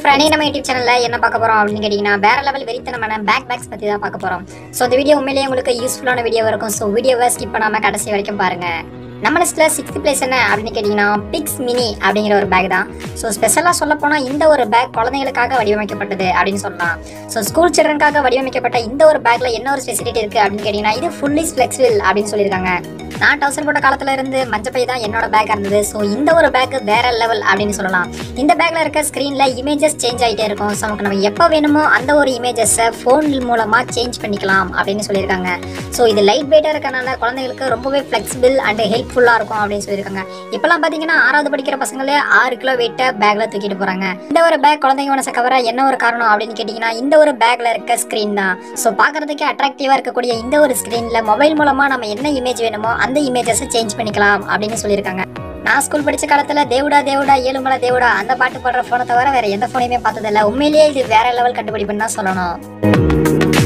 ஃப்ரெண்டே நம்ம யூடியூப் சேனல்ல என்ன பார்க்க போறோம் அப்படின்னு கேட்டீங்கன்னா வேற லெவல் வெறித்தனமான பேக் பேக்ஸ் பத்தி தான் பார்க்க போறோம் ஸோ இந்த வீடியோ உண்மையிலேயே உங்களுக்கு யூஸ்ஃபுல்லான வீடியோ இருக்கும் ஸோ வீடியோவை ஸ்கிப் பண்ணாம கடைசி வரைக்கும் பாருங்க நம்ம லிஸ்ட்ல சிக்ஸ்த் பிளேஸ் என்ன அப்படின்னு கேட்டீங்கன்னா பிக்ஸ் மினி அப்படிங்கிற ஒரு பேக் தான் ஸோ ஸ்பெஷலாக சொல்ல போனா இந்த ஒரு பேக் குழந்தைகளுக்காக வடிவமைக்கப்பட்டது அப்படின்னு சொல்லலாம் ஸோ ஸ்கூல் சில்ட்ரனுக்காக வடிவமைக்கப்பட்ட இந்த ஒரு பேக்ல என்ன ஒரு ஸ்பெசிலிட்டி இருக்கு அப்படின்னு கேட்டீங்கன்னா இது ஃபுல்லி ஃபிளெக்சிபிள் அப்படின்னு சொல்லியிருக்காங்க நான் டவுசர் போட்ட காலத்துல இருந்து மஞ்சப்பை தான் என்னோட பேக் இருந்தது ஸோ இந்த ஒரு பேக் வேற லெவல் அப்படின்னு சொல்லலாம் இந்த பேக்ல இருக்க ஸ்க்ரீன்ல இமேஜஸ் சேஞ்ச் ஆகிட்டே இருக்கும் ஸோ நமக்கு நம்ம எப்போ வேணுமோ அந்த ஒரு இமேஜஸை ஃபோன் மூலமா சேஞ்ச் பண்ணிக்கலாம் அப்படின்னு சொல்லியிருக்காங்க ஸோ இது லைட் வெயிட்டாக இருக்கனால குழந்தைகளுக்கு ரொம்பவே ஃப்ளெக்சிபிள் அண்ட் ஹெல்ப்ஃபுல்லாக இருக்கும் அப்படின்னு சொல்லியிருக்காங்க இப்போலாம் பார்த்தீங்கன்னா ஆறாவது படிக்கிற பசங்களே ஆறு கிலோ வெயிட்டை பேக்ல தூக்கிட்டு போறாங்க இந்த ஒரு பேக் குழந்தைங்க மனசை கவர என்ன ஒரு காரணம் அப்படின்னு கேட்டிங்கன்னா இந்த ஒரு பேக்ல இருக்க ஸ்க்ரீன் தான் ஸோ பார்க்கறதுக்கு அட்ராக்டிவாக இருக்கக்கூடிய இந்த ஒரு ஸ்க்ரீன்ல மொபைல் மூலமா நம்ம என்ன இமேஜ் வேணுமோ அந்த இமேஜஸை சேஞ்ச் பண்ணிக்கலாம் அப்படின்னு சொல்லியிருக்காங்க நான் ஸ்கூல் படிச்ச காலத்துல தேவுடா தேவுடா ஏழுமலை தேவுடா அந்த பாட்டு பாடுற போனை தவிர வேற எந்த போனையுமே பார்த்ததில்ல உண்மையிலேயே இது வேற லெவல் கண்டுபிடிப்புன்னு தான் சொல்லணும்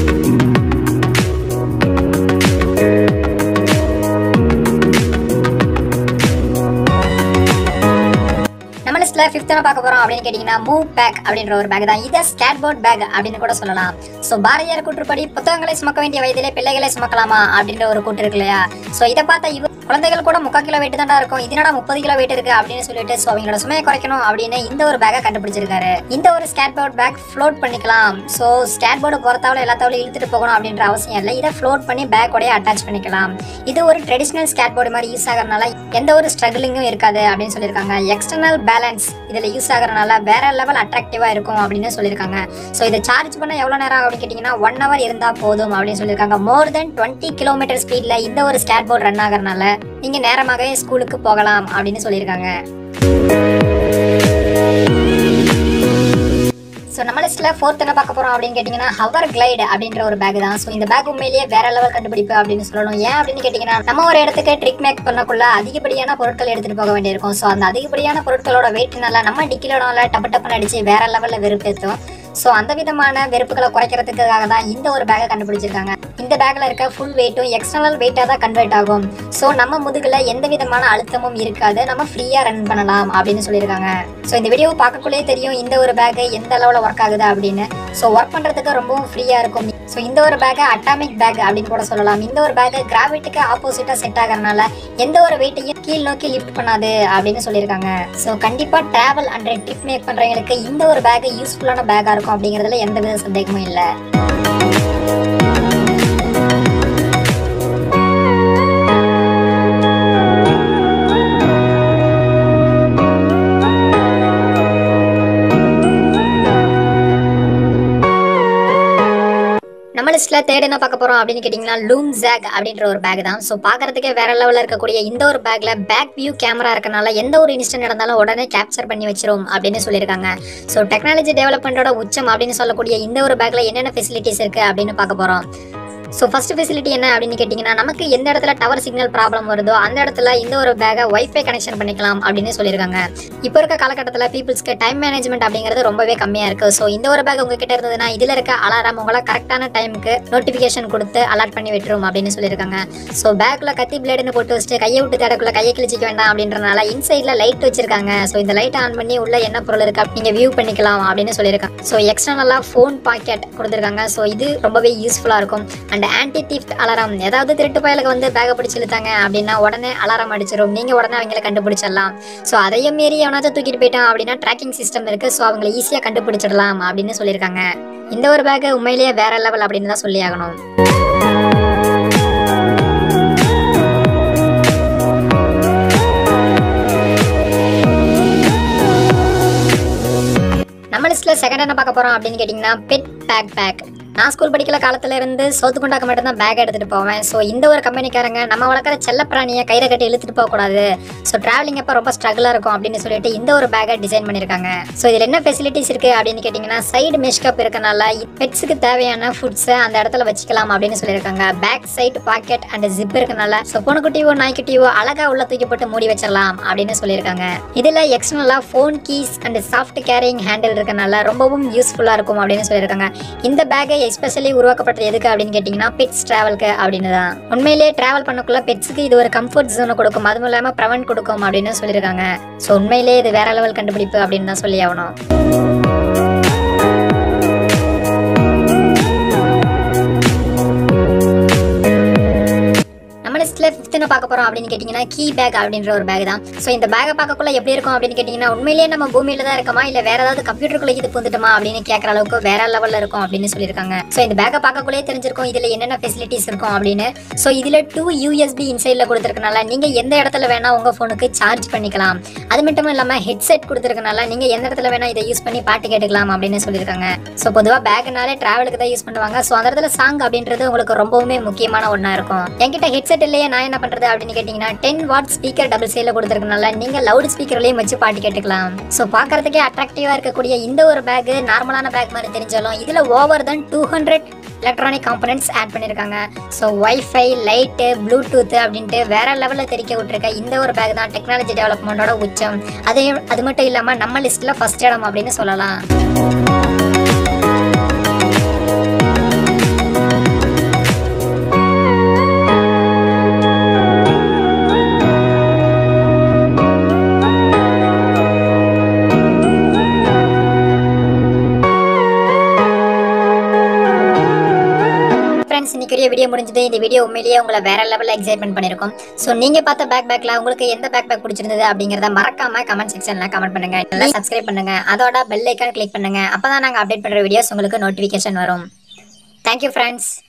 நம்ம லிஸ்ட்ல ஃபிஃப்த் பார்க்க போறோம் அப்படின்னு கேட்டீங்கன்னா மூவ் பேக் அப்படின்ற ஒரு பேக் தான் இதை ஸ்கேட் போர்ட் பேக் அப்படின்னு கூட சொல்லலாம் ஸோ பாரதியார் கூற்றுப்படி புத்தகங்களை சுமக்க வேண்டிய வயதிலே பிள்ளைகளை சுமக்கலாமா அப்படின்ற ஒரு கூற்று இருக்கு இல்லையா ஸோ இதை பார்த்தா இவ குழந்தைகள் கூட முக்கால் கிலோ வெயிட் தான்டா இருக்கும் இதனடா முப்பது கிலோ வெயிட் இருக்கு அப்படின்னு சொல்லிட்டு ஸோ அவங்களோட சுமையை குறைக்கணும் அப்படின்னு இந்த ஒரு பேக்கை கண்டுபிடிச்சிருக்காரு இந்த ஒரு ஸ்கேட் போர்ட் பேக் ஃப்ளோட் பண்ணிக்கலாம் ஸோ ஸ்கேட் போர்டு பொறுத்தவரை எல்லா தவளையும் இழுத்துட்டு போகணும் அப்படின்ற அவசியம் இல்லை இதை ஃப்ளோட் பண்ணி பேக்கோடய அட்டாச் பண்ணிக்கலாம் இது ஒரு ட்ரெடிஷ்னல் ஸ்கேட் போர்டு மாதிரி யூஸ் ஆகிறதுனால எந்த ஒரு ஸ்ட்ரகிளிங்கும் இருக்காது அப்படின்னு சொல்லியிருக்காங்க எக்ஸ்டர்னல் பேலன்ஸ் இதில் யூஸ் ஆகிறதுனால வேற லெவல் அட்ராக்டிவாக இருக்கும் அப்படின்னு சொல்லியிருக்காங்க ஸோ இதை சார்ஜ் பண்ண எவ்வளோ நேரம் ஆகும் அப்படின்னு கேட்டிங்கன்னா ஒன் ஹவர் இருந்தால் போதும் அப்படின்னு சொல்லியிருக்காங்க மோர் தென் டுவெண்ட்டி கிலோமீட்டர் ஸ்பீடில் இந்த ஒரு ஸ்கேட் போர்டு ரன் ஆகிறதுனால நீங்கள் நேரமாகவே ஸ்கூலுக்கு போகலாம் அப்படின்னு சொல்லியிருக்காங்க ஸோ நம்ம லிஸ்ட்டில் ஃபோர்த் என்ன பார்க்க போகிறோம் அப்படின்னு கேட்டிங்கன்னா ஹவர் கிளைடு அப்படின்ற ஒரு பேக் தான் ஸோ இந்த பேக் உண்மையிலேயே வேற லெவல் கண்டுபிடிப்பு அப்படின்னு சொல்லணும் ஏன் அப்படின்னு கேட்டிங்கன்னா நம்ம ஒரு இடத்துக்கு ட்ரிக் மேக் பண்ணக்குள்ள அதிகப்படியான பொருட்கள் எடுத்துகிட்டு போக வேண்டியிருக்கும் ஸோ அந்த அதிகப்படியான பொருட்களோட வெயிட்னால நம்ம டிக்கிலோட டப்பு டப்புன்னு அடிச்சு வேற லெவலில் வெறுப்பேற்றும் ஸோ அந்த விதமான வெறுப்புகளை குறைக்கிறதுக்காக தான் இந்த ஒரு பேக்கை கண்டுபிடிச்சிருக்காங்க இந்த பேக்கில் இருக்க ஃபுல் வெயிட்டும் எக்ஸ்டர்னல் வெயிட்டாக தான் கன்வெர்ட் ஆகும் ஸோ நம்ம முதுகில் எந்த விதமான அழுத்தமும் இருக்காது நம்ம ஃப்ரீயாக ரன் பண்ணலாம் அப்படின்னு சொல்லியிருக்காங்க ஸோ இந்த வீடியோ பார்க்கக்குள்ளே தெரியும் இந்த ஒரு பேக்கு எந்த அளவில் ஒர்க் ஆகுது அப்படின்னு ஸோ ஒர்க் பண்ணுறதுக்கு ரொம்பவும் ஃப்ரீயாக இருக்கும் ஸோ இந்த ஒரு பேக்கை அட்டாமிக் பேக் அப்படின்னு கூட சொல்லலாம் இந்த ஒரு பேக்கு கிராவிட்டிக்கு ஆப்போசிட்டாக செட் ஆகிறதுனால எந்த ஒரு வெயிட்டையும் கீழ் நோக்கி லிஃப்ட் பண்ணாது அப்படின்னு சொல்லியிருக்காங்க ஸோ கண்டிப்பாக ட்ராவல் அண்ட் ட்ரிப் மேக் பண்ணுறவங்களுக்கு இந்த ஒரு பேக் யூஸ்ஃபுல்லான பேக்காக இருக்கும் அப்படிங்கிறதுல எந்த வித சந்தேகமும் இல்லை நம்ம லிஸ்ட்ல தேர்ட் என்ன பார்க்க போறோம் அப்படின்னு கேட்டிங்கன்னா லூம் ஜாக் அப்படின்ற ஒரு பேக் தான் ஸோ பார்க்கறதுக்கே வேற லெவலில் இருக்கக்கூடிய இந்த ஒரு பேக்ல பேக் வியூ கேமரா இருக்கனால எந்த ஒரு இன்ஸ்டன்ட் நடந்தாலும் உடனே கேப்சர் பண்ணி வச்சிரும் அப்படின்னு சொல்லியிருக்காங்க ஸோ டெக்னாலஜி டெவலப்மெண்ட்டோட உச்சம் அப்படின்னு சொல்லக்கூடிய இந்த ஒரு பேக்ல என்னென்ன ஃபெசிலிட்டிஸ் இருக்கு அப்படின்னு பார்க்க போறோம் ஸோ ஃபர்ஸ்ட் ஃபெசிலிட்டி என்ன அப்படின்னு கேட்டிங்கன்னா நமக்கு எந்த இடத்துல டவர் சிக்னல் ப்ராப்ளம் வருதோ அந்த இடத்துல இந்த ஒரு பேக்கை ஒய்ஃபை கனெக்ஷன் பண்ணிக்கலாம் அப்படின்னு சொல்லியிருக்காங்க இப்போ இருக்க காலகட்டத்தில் பீப்புள்ஸ்க்கு டைம் மேனேஜ்மெண்ட் அப்படிங்கிறது ரொம்பவே கம்மியாக இருக்குது ஸோ இந்த ஒரு பேக் உங்ககிட்ட இருந்ததுன்னா இதில் இருக்க அலாரம் உங்களை கரெக்டான டைமுக்கு நோட்டிஃபிகேஷன் கொடுத்து அலர்ட் பண்ணி விட்டுரும் அப்படின்னு சொல்லியிருக்காங்க ஸோ பேக்கில் கத்தி பிளேடுன்னு போட்டு வச்சுட்டு கையை விட்டு தேடக்குள்ள கையை கிழிச்சிக்க வேண்டாம் அப்படின்றனால இன்சைடில் லைட் வச்சிருக்காங்க ஸோ இந்த லைட் ஆன் பண்ணி உள்ள என்ன பொருள் இருக்கு நீங்கள் வியூ பண்ணிக்கலாம் அப்படின்னு சொல்லியிருக்காங்க ஸோ எக்ஸ்டர்னலாக ஃபோன் பாக்கெட் கொடுத்துருக்காங்க ஸோ இது ரொம்பவே யூஸ்ஃபுல்லாக இருக்கும் அண்ட் ஆன்டி தீஃப்ட் அலாரம் ஏதாவது திருட்டு பயலுக்கு வந்து பேக்கை பிடிச்சி இழுத்தாங்க அப்படின்னா உடனே அலாரம் அடிச்சிடும் நீங்கள் உடனே அவங்களை கண்டுபிடிச்சிடலாம் ஸோ அதையும் மீறி எவனாச்சும் தூக்கிட்டு போயிட்டான் அப்படின்னா ட்ராக்கிங் சிஸ்டம் இருக்குது ஸோ அவங்களை ஈஸியாக கண்டுபிடிச்சிடலாம் அப்படின்னு சொல்லியிருக்காங்க இந்த ஒரு பேக்கு உண்மையிலேயே வேற லெவல் அப்படின்னு தான் சொல்லி ஆகணும் நம்ம லிஸ்ட்ல செகண்ட் என்ன பார்க்க போறோம் அப்படின்னு கேட்டிங்கன்னா பெட் பேக் பேக் நான் ஸ்கூல் படிக்கிற காலத்துல இருந்து சோத்து குண்டாக்க மட்டும் தான் பேக் எடுத்துட்டு போவேன் ஸோ இந்த ஒரு கம்பெனிக்காரங்க நம்ம வளர்க்குற செல்ல பிராணியை கயிறை கட்டி இழுத்துட்டு போக கூடாது ஸோ டிராவலிங் அப்போ ரொம்ப ஸ்ட்ரகிளாக இருக்கும் அப்படின்னு சொல்லிட்டு இந்த ஒரு பேக்கை டிசைன் பண்ணியிருக்காங்க ஸோ இதில் என்ன ஃபெசிலிட்டிஸ் இருக்கு அப்படின்னு கேட்டிங்கன்னா சைடு மெஷ்கப் இருக்கனால பெட்ஸுக்கு தேவையான ஃபுட்ஸை அந்த இடத்துல வச்சுக்கலாம் அப்படின்னு சொல்லியிருக்காங்க back side pocket and zip இருக்கனால ஸோ பொண்ணுக்குட்டியோ நாய்க்குட்டியோ அழகா உள்ள தூக்கி போட்டு மூடி வச்சிடலாம் அப்படின்னு சொல்லியிருக்காங்க இதில் எக்ஸ்டர்னலாக phone keys and soft carrying handle இருக்கனால ரொம்பவும் யூஸ்ஃபுல்லாக இருக்கும் அப்படின்னு சொல்லியிருக்காங்க இந்த பேக்கை எஸ்பெஷலி உருவாக்கப்பட்டது எதுக்கு அப்படின்னு கேட்டிங்கன்னா பெட்ஸ் ட்ராவலுக்கு அப்படின்னு தான் உண்மையிலேயே ட்ராவல் பண்ணக்குள்ள பெட்ஸுக்கு இது ஒரு கம்ஃபர்ட் ஜோனை கொடுக்கும் அதுவும் இல்லாமல் ப்ரவென்ட் கொடுக்கும் அப்படின்னு சொல்லியிருக்காங்க ஸோ உண்மையிலேயே இது வேற லெவல் கண்டுபிடிப்பு அப்படின்னு தான் சொல்லி ஆகணும் பார்க்க போறோம் அப்படின்னு கேட்டிங்கன்னா கீ பேக் அப்படின்ற ஒரு பேக் தான் ஸோ இந்த பேக்கை பார்க்கக்குள்ள எப்படி இருக்கும் அப்படின்னு கேட்டிங்கன்னா உண்மையிலேயே நம்ம பூமியில தான் இருக்கமா இல்லை வேற ஏதாவது கம்ப்யூட்டருக்குள்ள இது புந்துட்டுமா அப்படின்னு கேட்குற அளவுக்கு வேற லெவலில் இருக்கும் அப்படின்னு சொல்லியிருக்காங்க ஸோ இந்த பேக்கை பார்க்கக்குள்ளே தெரிஞ்சிருக்கும் இதில் என்னென்ன ஃபெசிலிட்டிஸ் இருக்கும் அப்படின்னு ஸோ இதில் டூ யூஎஸ்பி இன்சைடில் கொடுத்துருக்கனால நீங்கள் எந்த இடத்துல வேணா உங்கள் ஃபோனுக்கு சார்ஜ் பண்ணிக்கலாம் அது மட்டும் இல்லாமல் ஹெட்செட் கொடுத்துருக்கனால நீங்கள் எந்த இடத்துல வேணா இதை யூஸ் பண்ணி பாட்டு கேட்டுக்கலாம் அப்படின்னு சொல்லியிருக்காங்க ஸோ பொதுவாக பேக்னாலே டிராவலுக்கு தான் யூஸ் பண்ணுவாங்க ஸோ அந்த இடத்துல சாங் அப்படின்றது உங்களுக்கு ரொம்பவுமே முக்கியமான ஒன்றா இருக்கும் என்கிட்ட ஹெட்செட் இல்லையே நான் என்ன பண்ணுறது அப்படின்னு கேட்டிங்கன்னா டென் வாட் ஸ்பீக்கர் டபுள் சைடில் கொடுத்துருக்கனால நீங்கள் லவுட் ஸ்பீக்கர்லேயும் வச்சு பாட்டு கேட்டுக்கலாம் ஸோ பார்க்கறதுக்கே அட்ராக்டிவாக இருக்கக்கூடிய இந்த ஒரு பேக் நார்மலான பேக் மாதிரி தெரிஞ்சாலும் இதில் over than two hundred electronic components add பண்ணியிருக்காங்க ஸோ ஒய்ஃபை லைட்டு ப்ளூடூத் அப்படின்ட்டு வேற லெவலில் தெரிக்க விட்டுருக்க இந்த ஒரு பேக் தான் டெக்னாலஜி டெவலப்மெண்ட்டோட உச்சம் அதையும் அது மட்டும் இல்லாமல் நம்ம லிஸ்ட்டில் ஃபர்ஸ்ட் இடம் அப்படின்னு சொல்லலாம் ஃப்ரெண்ட்ஸ் இன்னைக்குரிய வீடியோ முடிஞ்சது இந்த வீடியோ உண்மையிலேயே உங்களை வேற லெவலில் எக்ஸைட்மெண்ட் பண்ணிருக்கும் ஸோ நீங்க பார்த்த பேக் பேக்ல உங்களுக்கு எந்த பேக் பேக் பிடிச்சிருந்தது அப்படிங்கிறத மறக்காம கமெண்ட் செக்ஷன்ல கமெண்ட் பண்ணுங்க நல்லா சப்ஸ்கிரைப் பண்ணுங்க அதோட பெல் ஐக்கான் கிளிக் பண்ணுங்க அப்பதான் நாங்க அப்டேட் பண்ற வீடியோஸ் உங்களுக்கு நோட்டிஃபிகேஷன் வரும் தேங்க்யூ ஃப்ரெண்ட்ஸ்